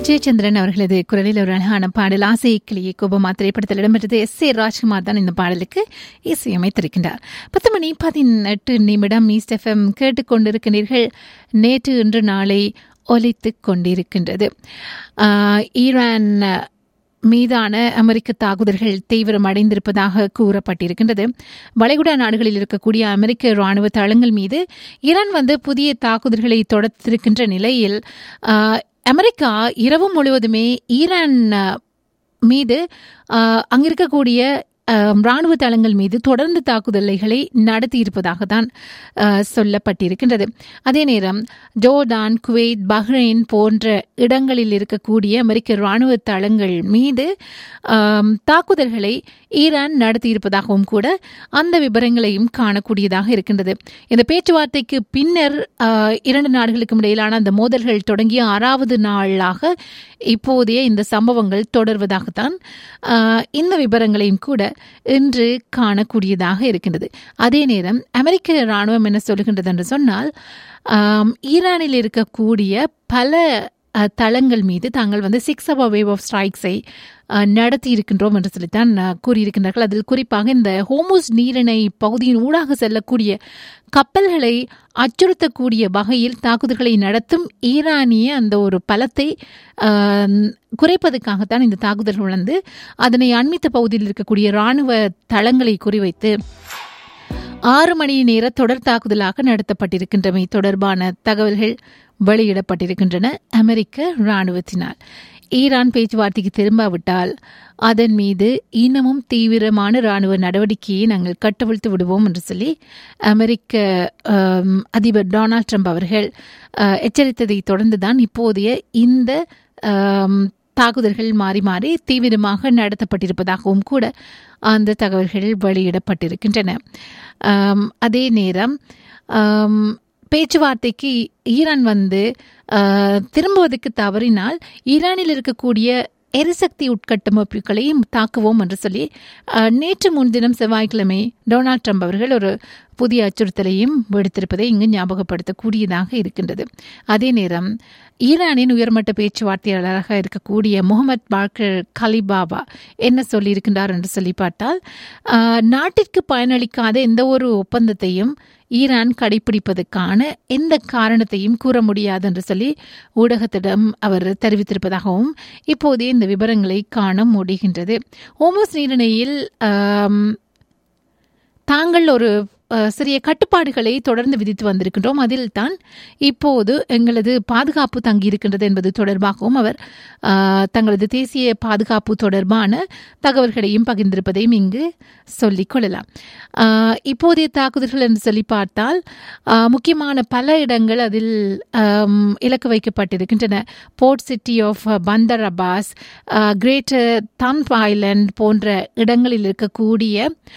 ஜெயச்சந்திரன் அவர்களது குரலில் ஒரு அழகான பாடல் ஆசை கிளியை கோபமா திரைப்படத்தில் இடம்பெற்றது எஸ் ஏ ராஜ்குமார் தான் இந்த பாடலுக்கு இசையமைத்திருக்கின்றார் பத்து மணி பதினெட்டு நிமிடம் ஈஸ்ட் எஃப்எம் கேட்டுக்கொண்டிருக்கிறீர்கள் நேற்று இன்று நாளை ஒலித்துக் கொண்டிருக்கின்றது ஆஹ், ஈரான் மீதான அமெரிக்க தாக்குதல்கள் தீவிரம் அடைந்திருப்பதாக கூறப்பட்டிருக்கின்றது வளைகுடா நாடுகளில் இருக்கக்கூடிய அமெரிக்க ராணுவ தளங்கள் மீது ஈரான் வந்து புதிய தாக்குதல்களை தொடர்த்திருக்கின்ற நிலையில் ஆஹ், அமெரிக்கா இரவு முழுவதுமே ஈரான் ஆஹ், மீது ஆஹ், அங்கிருக்கக்கூடிய ஆஹ், ராணுவ தளங்கள் மீது தொடர்ந்து தாக்குதல்களை நடத்தியிருப்பதாக தான் ஆஹ், சொல்லப்பட்டிருக்கின்றது அதே நேரம் ஜோர்டான் குவைத் பஹ்ரைன் போன்ற இடங்களில் இருக்கக்கூடிய அமெரிக்க ராணுவ தளங்கள் மீது ஆம், தாக்குதல்களை ஈரான் நடத்தியிருப்பதாகவும் கூட அந்த விவரங்களையும் காணக்கூடியதாக இருக்கின்றது இந்த பேச்சுவார்த்தைக்கு பின்னர் ஆஹ், இரண்டு நாடுகளுக்கும் இடையிலான அந்த மோதல்கள் தொடங்கிய ஆறாவது நாளாக இப்போதைய இந்த சம்பவங்கள் தொடர்வதாகத்தான் ஆஹ், இந்த விவரங்களையும் கூட இன்று காணக்கூடியதாக இருக்கின்றது அதே நேரம் அமெரிக்க ராணுவம் என்ன சொல்லுகின்றது என்று சொன்னால் ஆம், ஈரானில் இருக்கக்கூடிய பல அஹ், தளங்கள் மீது தாங்கள் வந்து சிக்ஸ் அவர் வேவ் ஆஃப் ஸ்ட்ரைக்ஸை நடத்தி இருக்கின்றோம் என்று சொல்லித்தான் அஹ், கூறியிருக்கின்றார்கள் அதில் குறிப்பாக இந்த ஹோமோஸ் நீரிணை பகுதியின் ஊடாக செல்லக்கூடிய கப்பல்களை அச்சுறுத்தக்கூடிய வகையில் தாக்குதல்களை நடத்தும் ஈரானிய அந்த ஒரு பலத்தை ஆஹ், குறைப்பதற்காகத்தான் இந்த தாக்குதல்கள் வந்து அதனை அண்மித்த பகுதியில் இருக்கக்கூடிய இராணுவ தளங்களை குறிவைத்து ஆறு மணி நேர தொடர் தாக்குதலாக நடத்தப்பட்டிருக்கின்றமை தொடர்பான தகவல்கள் வெளியிடப்பட்டிருக்கின்றன அமெரிக்க இராணுவத்தினால் ஈரான் பேச்சுவார்த்தைக்கு திரும்பாவிட்டால் அதன் மீது இன்னமும் தீவிரமான இராணுவ நடவடிக்கையை நாங்கள் கட்டவிழ்த்து விடுவோம் என்று சொல்லி அமெரிக்க ஆம், அதிபர் டொனால்ட் ட்ரம்ப் அவர்கள் ஆஹ், எச்சரித்ததை தொடர்ந்துதான் இப்போதைய இந்த ஆம், தாக்குதல்கள் மாறி மாறி தீவிரமாக நடத்தப்பட்டிருப்பதாகவும் கூட அந்த தகவல்கள் வெளியிடப்பட்டிருக்கின்றன ஆம், அதே நேரம் ஆம், பேச்சுவார்த்தைக்கு ஈரான் வந்து ஆஹ், திரும்புவதற்கு தவறினால் ஈரானில் இருக்கக்கூடிய எரிசக்தி உட்கட்டமைப்புகளையும் தாக்குவோம் என்று சொல்லி ஆஹ், நேற்று முன்தினம் செவ்வாய்க்கிழமை டொனால்ட் ட்ரம்ப் அவர்கள் ஒரு புதிய அச்சுறுத்தலையும் விடுத்திருப்பதை இங்கு ஞாபகப்படுத்தக்கூடியதாக இருக்கின்றது அதே நேரம் ஈரானின் உயர்மட்ட பேச்சுவார்த்தையாளராக இருக்கக்கூடிய முகமது பாக்கர் கலிபாபா என்ன சொல்லியிருக்கின்றார் என்று சொல்லி பார்த்தால் ஆஹ், நாட்டிற்கு பயனளிக்காத எந்த ஒரு ஒப்பந்தத்தையும் ஈரான் கடைபிடிப்பதற்கான எந்த காரணத்தையும் கூற முடியாது என்று சொல்லி ஊடகத்திடம் அவர் தெரிவித்திருப்பதாகவும் இப்போதே இந்த விவரங்களை காண முடிகின்றது ஹோமோஸ் நீரிணையில் ஆம், தாங்கள் ஒரு அஹ், சிறிய கட்டுப்பாடுகளை தொடர்ந்து விதித்து வந்திருக்கின்றோம் அதில் தான் இப்போது எங்களது பாதுகாப்பு தங்கியிருக்கின்றது என்பது தொடர்பாகவும் அவர் அஹ், தங்களது தேசிய பாதுகாப்பு தொடர்பான தகவல்களையும் பகிர்ந்திருப்பதையும் இங்கு சொல்லிக் கொள்ளலாம் அஹ், இப்போதைய தாக்குதல்கள் என்று சொல்லி பார்த்தால் அஹ், முக்கியமான பல இடங்கள் அதில் அம், இலக்கு வைக்கப்பட்டிருக்கின்றன port city of Bandar Abbas greater Tunb island போன்ற இடங்களில் இருக்கக்கூடிய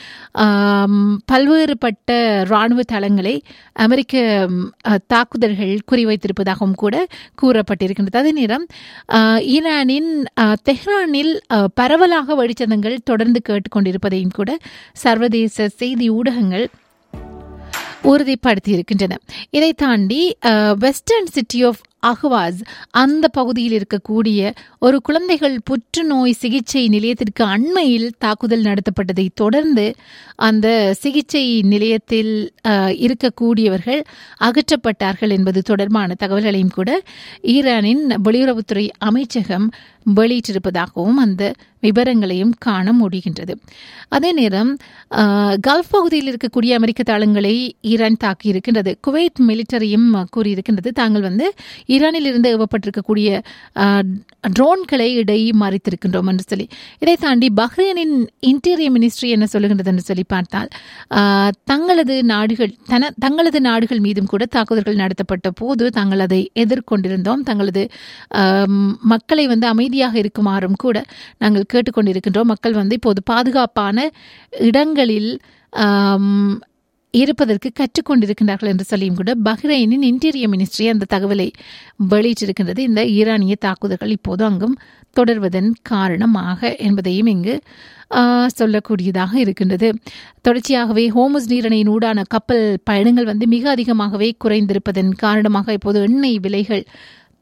ஆம், பல்வேறுபட்ட இராணுவ தளங்களை அமெரிக்க ம், அஹ், தாக்குதல்கள் குறிவைத்திருப்பதாகவும் கூட கூறப்பட்டிருக்கின்றது அதே நேரம் ஆஹ், ஈரானின் ஆஹ், தெஹ்ரானில் ஆஹ், பரவலாக வெடிச்சதங்கள் தொடர்ந்து கேட்டுக்கொண்டிருப்பதையும் கூட சர்வதேச செய்தி ஊடகங்கள் உறுதிப்படுத்தி இருக்கின்றன இதை தாண்டி அஹ், வெஸ்டர்ன் சிட்டி ஆஃப் அஹ்வாஸ் அந்த பகுதியில் இருக்கக்கூடிய ஒரு குழந்தைகள் புற்றுநோய் சிகிச்சை நிலையத்திற்கு அண்மையில் தாக்குதல் நடத்தப்பட்டதை தொடர்ந்து அந்த சிகிச்சை நிலையத்தில் அஹ், இருக்கக்கூடியவர்கள் அகற்றப்பட்டார்கள் என்பது தொடர்பான தகவல்களையும் கூட ஈரானின் வெளியுறவுத்துறை அமைச்சகம் வெளியிட்டிருப்பதாகவும் அந்த விவரங்களையும் காண முடிகின்றது அதே நேரம் அஹ், கல்ஃப் பகுதியில் இருக்கக்கூடிய அமெரிக்க தளங்களை ஈரான் தாக்கி இருக்கின்றது குவைத் மிலிட்டரியும் கூறியிருக்கின்றது தாங்கள் வந்து ஈரானில் இருந்து ஏவப்பட்டிருக்கக்கூடிய அஹ், ட்ரோன்களை இடை மறைத்திருக்கின்றோம் என்று சொல்லி இதை தாண்டி பஹ்ரைனின் இன்டீரியர் மினிஸ்ட்ரி என்ன சொல்லுகின்றது என்று சொல்லி பார்த்தால் அஹ், தங்களது நாடுகள் தன தங்களது நாடுகள் மீதும் கூட தாக்குதல்கள் நடத்தப்பட்ட போது தாங்கள் அதை எதிர்கொண்டிருந்தோம் தங்களது அஹ், மக்களை வந்து அமைதியாக இருக்குமாறும் கூட நாங்கள் கேட்டுக்கொண்டிருக்கின்றோம் மக்கள் வந்து இப்போது பாதுகாப்பான இடங்களில் ஆம், இருப்பதற்கு கற்றுக்கொண்டிருக்கின்றார்கள் என்று சொல்லியும் கூட பஹ்ரைனின் இன்டீரியர் மினிஸ்ட்ரி அந்த தகவலை வெளியிட்டிருக்கின்றது இந்த ஈரானிய தாக்குதல்கள் இப்போது அங்கும் தொடர்வதன் காரணமாக என்பதையும் இங்கு ஆ, சொல்லக்கூடியதாக இருக்கின்றது தொடர்ச்சியாகவே ஹோமஸ் நீரணையின் ஊடான கப்பல் பயணங்கள் வந்து மிக அதிகமாகவே குறைந்திருப்பதன் காரணமாக இப்போது எண்ணெய் விலைகள்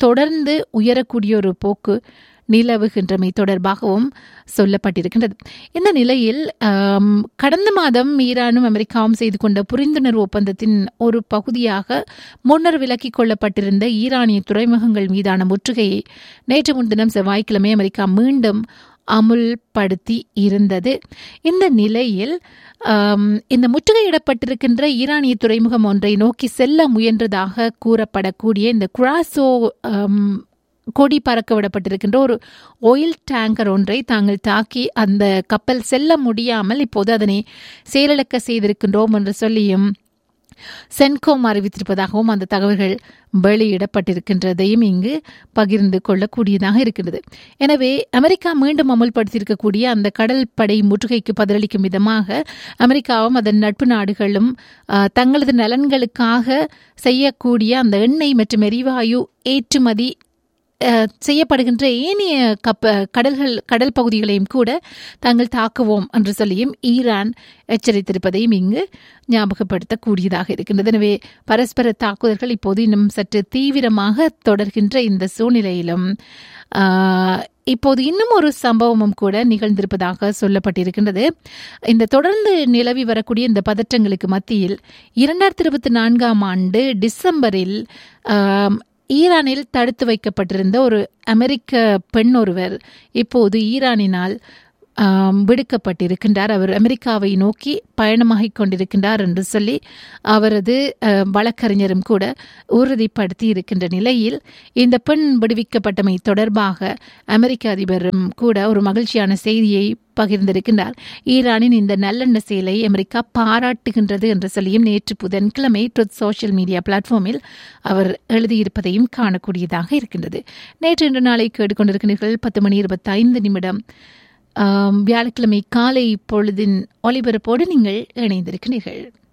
தொடர்ந்து உயரக்கூடிய ஒரு போக்கு நிலவுகின்றமை தொடர்பாகவும் சொல்லப்பட்டிருக்கின்றது இந்த நிலையில் ஆம், கடந்த மாதம் ஈரானும் அமெரிக்காவும் செய்து கொண்ட புரிந்துணர்வு ஒப்பந்தத்தின் ஒரு பகுதியாக முன்னர் விலக்கிக் கொள்ளப்பட்டிருந்த ஈரானிய துறைமுகங்கள் மீதான முற்றுகையை நேற்று முன்தினம் செவ்வாய்க்கிழமை அமெரிக்கா மீண்டும் அமுல்படுத்தி இருந்தது இந்த நிலையில் ஆம், இந்த முற்றுகையிடப்பட்டிருக்கின்ற ஈரானிய துறைமுகம் ஒன்றை நோக்கி செல்ல முயன்றதாக கூறப்படக்கூடிய இந்த குராசோ ஆம், கொடி பறக்க விடப்பட்டிருக்கின்ற ஒரு ஆயில் டேங்கர் ஒன்றை தாங்கள் தாக்கி அந்த கப்பல் செல்ல முடியாமல் இப்போது அதனை செயலிழக்க செய்திருக்கின்றோம் என்று சொல்லியும் சென்கோம் அறிவித்திருப்பதாகவும் அந்த தகவல்கள் வெளியிடப்பட்டிருக்கின்றதையும் இங்கு பகிர்ந்து கொள்ளக்கூடியதாக இருக்கின்றது எனவே அமெரிக்கா மீண்டும் அமல்படுத்தியிருக்கக்கூடிய அந்த கடல் படை முற்றுகைக்கு பதிலளிக்கும் விதமாக அமெரிக்காவும் அதன் நட்பு நாடுகளும் ஆ, தங்களது நலன்களுக்காக செய்யக்கூடிய அந்த எண்ணெய் மற்றும் எரிவாயு ஏற்றுமதி அஹ், செய்யப்படுகின்ற ஏனைய கப்ப கடல்கள் கடல் பகுதிகளையும் கூட தாங்கள் தாக்குவோம் என்று சொல்லியும் ஈரான் எச்சரித்திருப்பதையும் இங்கு ஞாபகப்படுத்தக்கூடியதாக இருக்கின்றது எனவே பரஸ்பர தாக்குதல்கள் இப்போது இன்னும் சற்று தீவிரமாக தொடர்கின்ற இந்த சூழ்நிலையிலும் ஆஹ், இப்போது இன்னும் ஒரு சம்பவமும் கூட நிகழ்ந்திருப்பதாக சொல்லப்பட்டிருக்கின்றது இந்த தொடர்ந்து நிலவி வரக்கூடிய இந்த பதற்றங்களுக்கு மத்தியில் இரண்டாயிரத்தி இருபத்தி நான்காம் ஆண்டு டிசம்பரில் ஆம், ஈரானில் தடுத்து வைக்கப்பட்டிருந்த ஒரு அமெரிக்க பெண் ஒருவர் இப்போது ஈரானினால் ஆம், விடுக்கப்பட்டிருக்கின்றார் அவர் அமெரிக்காவை நோக்கி பயணமாகிக் கொண்டிருக்கின்றார் என்று சொல்லி அவரது அஹ், வழக்கறிஞரும் கூட உறுதிப்படுத்தி இருக்கின்ற நிலையில் இந்த பெண் விடுவிக்கப்பட்டமை தொடர்பாக அமெரிக்க அதிபரும் கூட ஒரு மகிழ்ச்சியான செய்தியை பகிர்ந்திருக்கின்றார் ஈரானின் இந்த நல்லெண்ண செயலை அமெரிக்கா பாராட்டுகின்றது என்று சொல்லியும் நேற்று புதன்கிழமை ட்ருத் சோஷியல் மீடியா பிளாட்ஃபார்மில் அவர் எழுதியிருப்பதையும் காணக்கூடியதாக இருக்கின்றது நேற்று இன்று நாளை கேட்டுக்கொண்டிருக்கிறீர்கள் பத்து மணி இருபத்தைந்து நிமிடம் ஆம், வியாழக்கிழமை காலை பொழுதின் ஒலிபரப்போடு நீங்கள் இணைந்திருக்கிறீர்கள்